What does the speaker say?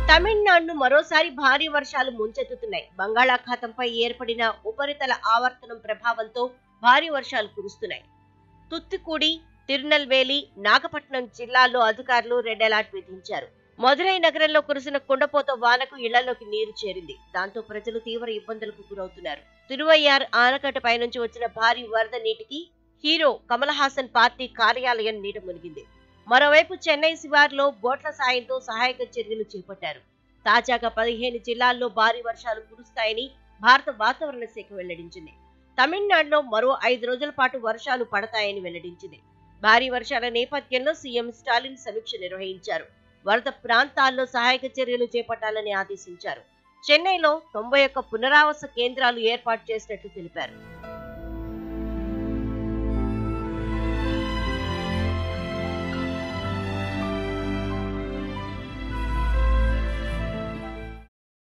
తమిళనాడును మరోసారి భారీ వర్షాలు ముంచెత్తుతున్నాయి బంగాళాఖాతంపై ఏర్పడిన ఉపరితల ఆవర్తనం ప్రభావంతో భారీ వర్షాలు కురుస్తున్నాయి తుత్తుకుడి తిరునల్వేలి నాగపట్నం జిల్లాల్లో అధికారులు రెడ్ అలర్ట్ విధించారు మదురై నగరంలో కురిసిన కుండపోత వానకు ఇళ్లలోకి నీరు చేరింది దాంతో ప్రజలు తీవ్ర ఇబ్బందులకు గురవుతున్నారు తిరువయ్యార్ ఆనకట్ట పైనుంచి వచ్చిన భారీ వరద నీటికి హీరో కమల్ హాసన్ పార్టీ కార్యాలయం నీట మునిగింది మరోవైపు చెన్నై శివార్లో బోట్ల సాయంతో సహాయక చర్యలు చేపట్టారు తాజాగా పదిహేను జిల్లాల్లో భారీ వర్షాలు కురుస్తాయని భారత వాతావరణ శాఖ వెల్లడించింది తమిళనాడులో మరో ఐదు రోజుల పాటు వర్షాలు పడతాయని వెల్లడించింది భారీ వర్షాల నేపథ్యంలో సీఎం స్టాలిన్ సమీక్ష నిర్వహించారు వరద ప్రాంతాల్లో సహాయక చర్యలు చేపట్టాలని ఆదేశించారు చెన్నైలో తొంభై ఒక్క పునరావాస కేంద్రాలు ఏర్పాటు చేసినట్లు తెలిపారు